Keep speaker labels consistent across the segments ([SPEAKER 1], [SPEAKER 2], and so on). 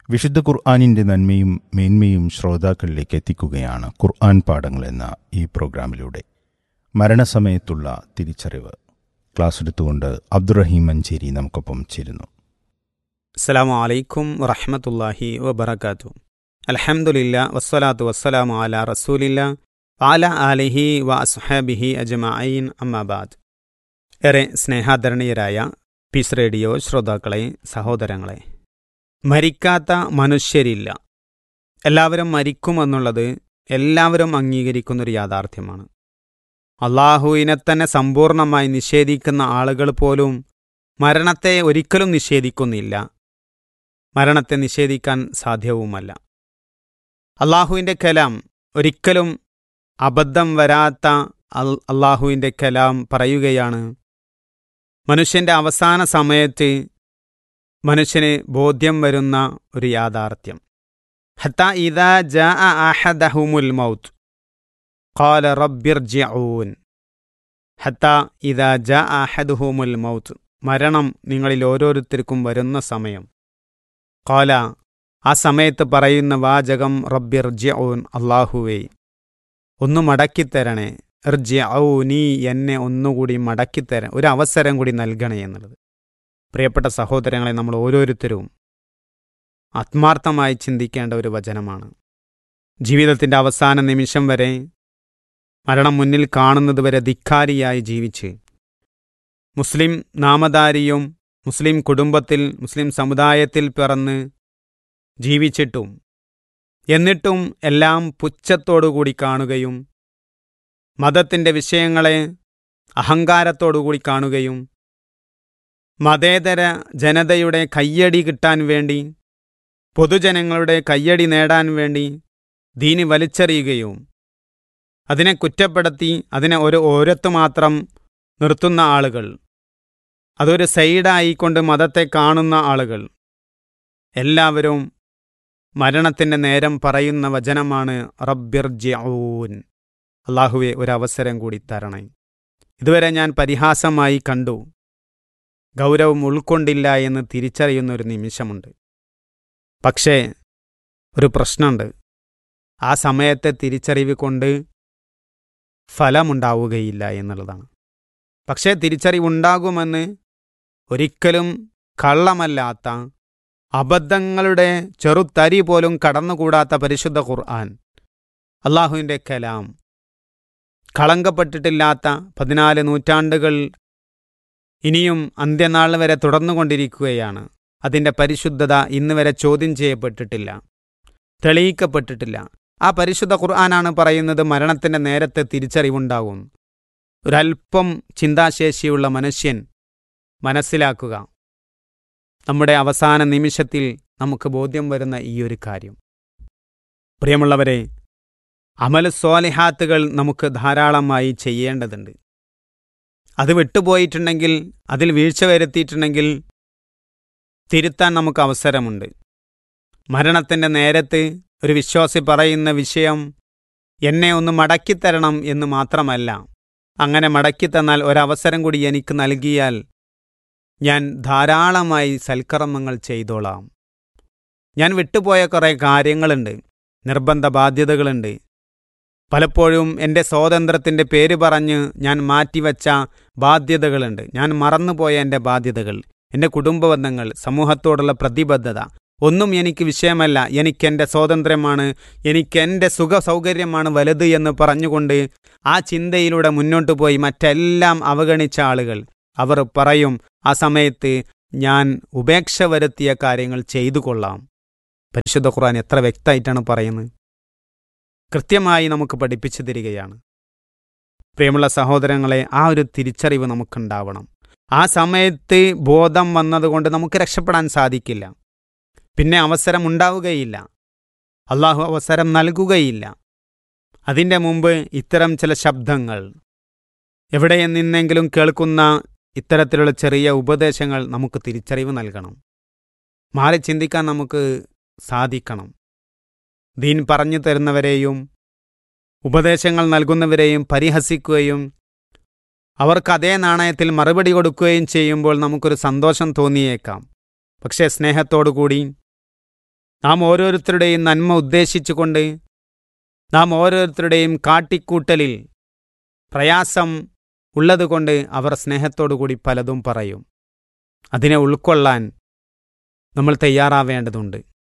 [SPEAKER 1] വിശുദ്ധ ഖുർആാനിൻ്റെ നന്മയും മേന്മയും ശ്രോതാക്കളിലേക്ക് എത്തിക്കുകയാണ് ഖുർആൻ പാഠങ്ങൾ എന്ന ഈ പ്രോഗ്രാമിലൂടെ മരണസമയത്തുള്ള തിരിച്ചറിവ് ക്ലാസ് എടുത്തുകൊണ്ട് അബ്ദുറഹീം മഞ്ചേരി നമുക്കൊപ്പം ചേരുന്നു
[SPEAKER 2] അസ്സലാമു അലൈക്കും വറഹമത്തല്ലാഹി വബർക്കാത്തു അൽഹംദുലില്ല വസ്സലാത്തു വസ്സലാമു അല റസൂലില്ല വാല ആലിഹി വ അസ്ഹാബിഹി അജ്മഈൻ അമ്മാബാദ് ഏറെ സ്നേഹാദരണീയരായ പീസ് റേഡിയോ ശ്രോതാക്കളെ സഹോദരങ്ങളെ മരിക്കാത്ത മനുഷ്യരില്ല എല്ലാവരും മരിക്കുമെന്നുള്ളത് എല്ലാവരും അംഗീകരിക്കുന്നൊരു യാഥാർത്ഥ്യമാണ് അള്ളാഹുവിനെ തന്നെ സമ്പൂർണമായി നിഷേധിക്കുന്ന ആളുകൾ പോലും മരണത്തെ ഒരിക്കലും നിഷേധിക്കുന്നില്ല മരണത്തെ നിഷേധിക്കാൻ സാധ്യവുമല്ല അള്ളാഹുവിൻ്റെ കലാം ഒരിക്കലും അബദ്ധം വരാത്ത അൽ- അള്ളാഹുവിൻ്റെ കലാം പറയുകയാണ് മനുഷ്യൻ്റെ അവസാന സമയത്ത് മനുഷ്യന് ബോധ്യം വരുന്ന ഒരു യാഥാർത്ഥ്യം ഹത്ത ഇതാ ജാ അഹദഹുമുൽ മൗത്ത് ഖാല റബ്ബിർജിഊൻ ഹത്ത ഇതാ ജാ അഹദുഹുമുൽ മൗത്ത് മരണം നിങ്ങളിൽ ഓരോരുത്തർക്കും വരുന്ന സമയം ഖാല ആ സമയത്ത് പറയുന്ന വാചകം റബ്ബിർജിഊൻ അള്ളാഹുവേ ഒന്ന് മടക്കിത്തരണേ ഇർജിഊ നീ എന്നെ ഒന്നുകൂടി മടക്കിത്തരാൻ ഒരു അവസരം കൂടി നൽകണേ എന്നുള്ളത് പ്രിയപ്പെട്ട സഹോദരങ്ങളെ നമ്മൾ ഓരോരുത്തരും ആത്മാർത്ഥമായി ചിന്തിക്കേണ്ട ഒരു വചനമാണ് ജീവിതത്തിൻ്റെ അവസാന നിമിഷം വരെ മരണം മുന്നിൽ കാണുന്നത് വരെ ധിക്കാരിയായി ജീവിച്ച് മുസ്ലിം നാമധാരിയും മുസ്ലിം കുടുംബത്തിൽ മുസ്ലിം സമുദായത്തിൽ പിറന്ന് ജീവിച്ചിട്ടും എന്നിട്ടും എല്ലാം പുച്ഛത്തോടുകൂടി കാണുകയും മതത്തിൻ്റെ വിഷയങ്ങളെ അഹങ്കാരത്തോടുകൂടി കാണുകയും മതേതര ജനതയുടെ കയ്യടി കിട്ടാൻ വേണ്ടി പൊതുജനങ്ങളുടെ കയ്യടി നേടാൻ വേണ്ടി ദീനി വലിച്ചെറിയുകയും അതിനെ കുറ്റപ്പെടുത്തി അതിനെ ഒരു ഓരത്ത് മാത്രം നിർത്തുന്ന ആളുകൾ അതൊരു സൈഡായിക്കൊണ്ട് മതത്തെ കാണുന്ന ആളുകൾ എല്ലാവരും മരണത്തിൻ്റെ നേരം പറയുന്ന വചനമാണ് റബ്ബിർജിഊൻ അള്ളാഹുവെ ഒരവസരം കൂടി തരണേ ഇതുവരെ ഞാൻ പരിഹാസമായി കണ്ടു ഗൗരവം ഉൾക്കൊണ്ടില്ല എന്ന് തിരിച്ചറിയുന്ന ഒരു നിമിഷമുണ്ട് പക്ഷേ ഒരു പ്രശ്നമുണ്ട് ആ സമയത്തെ തിരിച്ചറിവ് കൊണ്ട് ഫലമുണ്ടാവുകയില്ല എന്നുള്ളതാണ് പക്ഷേ തിരിച്ചറിവുണ്ടാകുമെന്ന് ഒരിക്കലും കള്ളമല്ലാത്ത അബദ്ധങ്ങളുടെ ചെറുതരി പോലും കടന്നുകൂടാത്ത പരിശുദ്ധ ഖുർആൻ അള്ളാഹുവിൻ്റെ കലാം കളങ്കപ്പെട്ടിട്ടില്ലാത്ത പതിനാല് നൂറ്റാണ്ടുകൾ ഇനിയും അന്ത്യനാൾ വരെ തുടർന്നുകൊണ്ടിരിക്കുകയാണ് അതിൻ്റെ പരിശുദ്ധത ഇന്ന് വരെ ചോദ്യം ചെയ്യപ്പെട്ടിട്ടില്ല തെളിയിക്കപ്പെട്ടിട്ടില്ല ആ പരിശുദ്ധ ഖുർആനാണ് പറയുന്നത് മരണത്തിൻ്റെ നേരത്തെ തിരിച്ചറിവുണ്ടാകും ഒരല്പം ചിന്താശേഷിയുള്ള മനുഷ്യൻ മനസ്സിലാക്കുക നമ്മുടെ അവസാന നിമിഷത്തിൽ നമുക്ക് ബോധ്യം വരുന്ന ഈ ഒരു കാര്യം പ്രിയമുള്ളവരെ അമൽ സ്വാലിഹാത്തുകൾ നമുക്ക് ധാരാളമായി ചെയ്യേണ്ടതുണ്ട് അത് വിട്ടുപോയിട്ടുണ്ടെങ്കിൽ അതിൽ വീഴ്ച വരുത്തിയിട്ടുണ്ടെങ്കിൽ തിരുത്താൻ നമുക്ക് അവസരമുണ്ട് മരണത്തിൻ്റെ നേരത്ത് ഒരു വിശ്വാസി പറയുന്ന വിഷയം എന്നെ ഒന്ന് മടക്കിത്തരണം എന്ന് മാത്രമല്ല അങ്ങനെ മടക്കിത്തന്നാൽ ഒരവസരം കൂടി എനിക്ക് നൽകിയാൽ ഞാൻ ധാരാളമായി സൽക്കർമ്മങ്ങൾ ചെയ്തോളാം ഞാൻ വിട്ടുപോയ കുറേ കാര്യങ്ങളുണ്ട് നിർബന്ധ ബാധ്യതകളുണ്ട് പലപ്പോഴും എൻ്റെ സ്വാതന്ത്ര്യത്തിൻ്റെ പേര് പറഞ്ഞ് ഞാൻ മാറ്റിവെച്ച ബാധ്യതകളുണ്ട് ഞാൻ മറന്നുപോയ എൻ്റെ ബാധ്യതകൾ എൻ്റെ കുടുംബബന്ധങ്ങൾ സമൂഹത്തോടുള്ള പ്രതിബദ്ധത ഒന്നും എനിക്ക് വിഷയമല്ല എനിക്കെൻ്റെ സ്വാതന്ത്ര്യമാണ് എനിക്കെൻ്റെ സുഖ സൗകര്യമാണ് വലുത് എന്ന് പറഞ്ഞുകൊണ്ട് ആ ചിന്തയിലൂടെ മുന്നോട്ട് പോയി മറ്റെല്ലാം അവഗണിച്ച ആളുകൾ അവർ പറയും ആ സമയത്ത് ഞാൻ ഉപേക്ഷ വരുത്തിയ കാര്യങ്ങൾ ചെയ്തു കൊള്ളാം പരിശുദ്ധ ഖുർആൻ എത്ര വ്യക്തമായിട്ടാണ് പറയുന്നത് കൃത്യമായി നമുക്ക് പഠിപ്പിച്ചു തരികയാണ് പ്രിയമുള്ള സഹോദരങ്ങളെ ആ ഒരു തിരിച്ചറിവ് നമുക്കുണ്ടാവണം ആ സമയത്ത് ബോധം വന്നതുകൊണ്ട് നമുക്ക് രക്ഷപ്പെടാൻ സാധിക്കില്ല പിന്നെ അവസരം ഉണ്ടാവുകയില്ല അള്ളാഹു അവസരം നൽകുകയില്ല അതിൻ്റെ മുമ്പ് ഇത്തരം ചില ശബ്ദങ്ങൾ എവിടെ നിന്നെങ്കിലും കേൾക്കുന്ന ഇത്തരത്തിലുള്ള ചെറിയ ഉപദേശങ്ങൾ നമുക്ക് തിരിച്ചറിവ് നൽകണം മാറി ചിന്തിക്കാൻ നമുക്ക് സാധിക്കണം ദീൻ പറഞ്ഞു തരുന്നവരെയും ഉപദേശങ്ങൾ നൽകുന്നവരെയും പരിഹസിക്കുകയും അവർക്ക് അതേ നാണയത്തിൽ മറുപടി കൊടുക്കുകയും ചെയ്യുമ്പോൾ നമുക്കൊരു സന്തോഷം തോന്നിയേക്കാം പക്ഷേ സ്നേഹത്തോടുകൂടി നാം ഓരോരുത്തരുടെയും നന്മ ഉദ്ദേശിച്ചുകൊണ്ട് നാം ഓരോരുത്തരുടെയും കാട്ടിക്കൂട്ടലിൽ പ്രയാസം ഉള്ളതുകൊണ്ട് അവർ സ്നേഹത്തോടു കൂടി പലതും പറയും അതിനെ ഉൾക്കൊള്ളാൻ നമ്മൾ തയ്യാറാവേണ്ടതുണ്ട്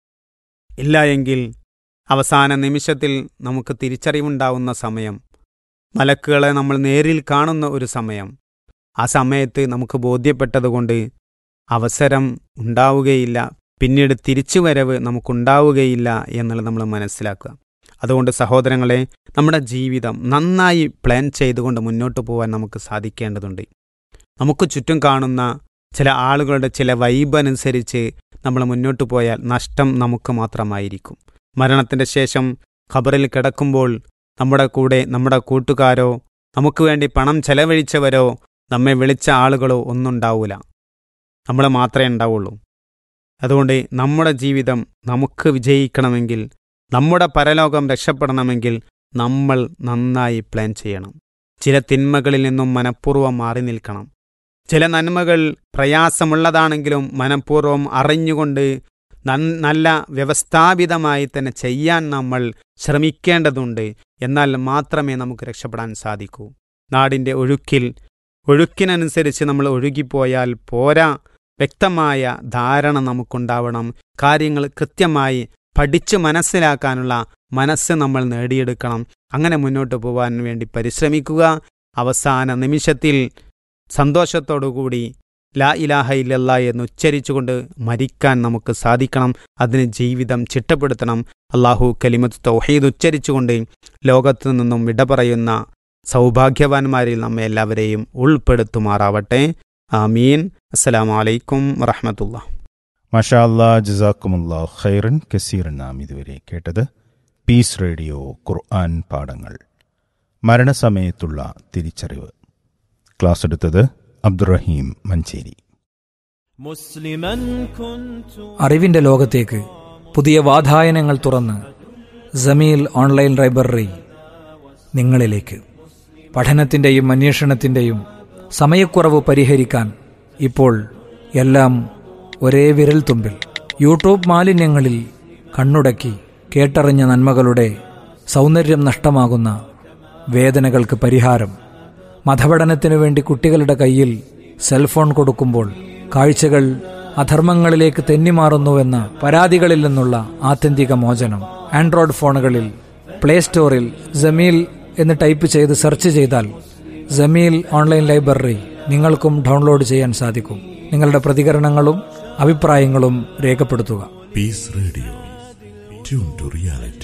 [SPEAKER 2] ഇല്ല എങ്കിൽ അവസാന നിമിഷത്തിൽ നമുക്ക് തിരിച്ചറിവുണ്ടാവുന്ന സമയം മലക്കുകളെ നമ്മൾ നേരിൽ കാണുന്ന ഒരു സമയം ആ സമയത്ത് നമുക്ക് ബോധ്യപ്പെട്ടതുകൊണ്ട് അവസരം ഉണ്ടാവുകയില്ല പിന്നീട് തിരിച്ചുവരവ് നമുക്കുണ്ടാവുകയില്ല എന്നുള്ളത് നമ്മൾ മനസ്സിലാക്കുക അതുകൊണ്ട് സഹോദരങ്ങളെ നമ്മുടെ ജീവിതം നന്നായി പ്ലാൻ ചെയ്തുകൊണ്ട് മുന്നോട്ട് പോകാൻ നമുക്ക് സാധിക്കേണ്ടതുണ്ട് നമുക്ക് ചുറ്റും കാണുന്ന ചില ആളുകളുടെ ചില വൈബ് അനുസരിച്ച് നമ്മൾ മുന്നോട്ട് പോയാൽ നഷ്ടം നമുക്ക് മാത്രമായിരിക്കും മരണത്തിൻ്റെ ശേഷം ഖബറിൽ കിടക്കുമ്പോൾ നമ്മുടെ കൂടെ നമ്മുടെ കൂട്ടുകാരോ നമുക്ക് വേണ്ടി പണം ചെലവഴിച്ചവരോ നമ്മെ വിളിച്ച ആളുകളോ ഒന്നും ഉണ്ടാവില്ല നമ്മൾ മാത്രമേ ഉണ്ടാവുള്ളൂ അതുകൊണ്ട് നമ്മുടെ ജീവിതം നമുക്ക് വിജയിക്കണമെങ്കിൽ നമ്മുടെ പരലോകം രക്ഷപ്പെടണമെങ്കിൽ നമ്മൾ നന്നായി പ്ലാൻ ചെയ്യണം ചില തിന്മകളിൽ നിന്നും മനഃപൂർവ്വം മാറി നിൽക്കണം ചില നന്മകൾ പ്രയാസമുള്ളതാണെങ്കിലും മനഃപൂർവ്വം അറിഞ്ഞുകൊണ്ട് നല്ല വ്യവസ്ഥാപിതമായി തന്നെ ചെയ്യാൻ നമ്മൾ ശ്രമിക്കേണ്ടതുണ്ട് എന്നാൽ മാത്രമേ നമുക്ക് രക്ഷപ്പെടാൻ സാധിക്കൂ നാടിൻ്റെ ഒഴുക്കിൽ ഒഴുക്കിനനുസരിച്ച് നമ്മൾ ഒഴുകിപ്പോയാൽ പോരാ വ്യക്തമായ ധാരണ നമുക്കുണ്ടാവണം കാര്യങ്ങൾ കൃത്യമായി പഠിച്ച് മനസ്സിലാക്കാനുള്ള മനസ്സ് നമ്മൾ നേടിയെടുക്കണം അങ്ങനെ മുന്നോട്ട് പോകാൻ വേണ്ടി പരിശ്രമിക്കുക അവസാന നിമിഷത്തിൽ സന്തോഷത്തോടുകൂടി ലാ ഇലാഹ ഇല്ലല്ല എന്ന് ഉച്ചരിച്ചുകൊണ്ട് മരിക്കാൻ നമുക്ക് സാധിക്കണം അതിന് ജീവിതം ചിട്ടപ്പെടുത്തണം അള്ളാഹു കലിമത്ത് തൗഹീദ് ഉച്ചരിച്ചുകൊണ്ട് ലോകത്തു നിന്നും വിട പറയുന്ന സൗഭാഗ്യവാന്മാരിൽ നമ്മെ എല്ലാവരെയും ഉൾപ്പെടുത്തുമാറാവട്ടെ ആമീൻ അസ്സലാമു അലൈക്കും വറഹമത്തുള്ള
[SPEAKER 1] മഷാ അല്ലാ ജസാക്കുമുല്ലാ ഖൈറൻ കസീറൻ നാം ഇതുവരെ കേട്ടത് പീസ് റേഡിയോ ഖുർആൻ പാഠങ്ങൾ മരണസമയത്തുള്ള തിരിച്ചറിവ് ക്ലാസ് എടുത്തത് അബ്ദുറഹീം മഞ്ചേരി
[SPEAKER 3] അറിവിന്റെ ലോകത്തേക്ക് പുതിയ വാതായനങ്ങൾ തുറന്ന് ജമീൽ ഓൺലൈൻ ലൈബ്രറി നിങ്ങളിലേക്ക് പഠനത്തിന്റെയും അന്വേഷണത്തിന്റെയും സമയക്കുറവ് പരിഹരിക്കാൻ ഇപ്പോൾ എല്ലാം ഒരേ വിരൽ തുമ്പിൽ യൂട്യൂബ് മാലിന്യങ്ങളിൽ കണ്ണുടക്കി കേട്ടറിഞ്ഞ നന്മകളുടെ സൗന്ദര്യം നഷ്ടമാകുന്ന വേദനകൾക്ക് പരിഹാരം മതപഠനത്തിനു വേണ്ടി കുട്ടികളുടെ കയ്യിൽ സെൽഫോൺ കൊടുക്കുമ്പോൾ കാഴ്ചകൾ അധർമ്മങ്ങളിലേക്ക് തെന്നിമാറുന്നുവെന്ന പരാതികളിൽ നിന്നുള്ള ആത്യന്തിക മോചനം ആൻഡ്രോയിഡ് ഫോണുകളിൽ പ്ലേ സ്റ്റോറിൽ ജമീൽ എന്ന് ടൈപ്പ് ചെയ്ത് സെർച്ച് ചെയ്താൽ ജമീൽ ഓൺലൈൻ ലൈബ്രറി നിങ്ങൾക്കും ഡൗൺലോഡ് ചെയ്യാൻ സാധിക്കും നിങ്ങളുടെ പ്രതികരണങ്ങളും അഭിപ്രായങ്ങളും രേഖപ്പെടുത്തുക
[SPEAKER 4] peace radio tune to reality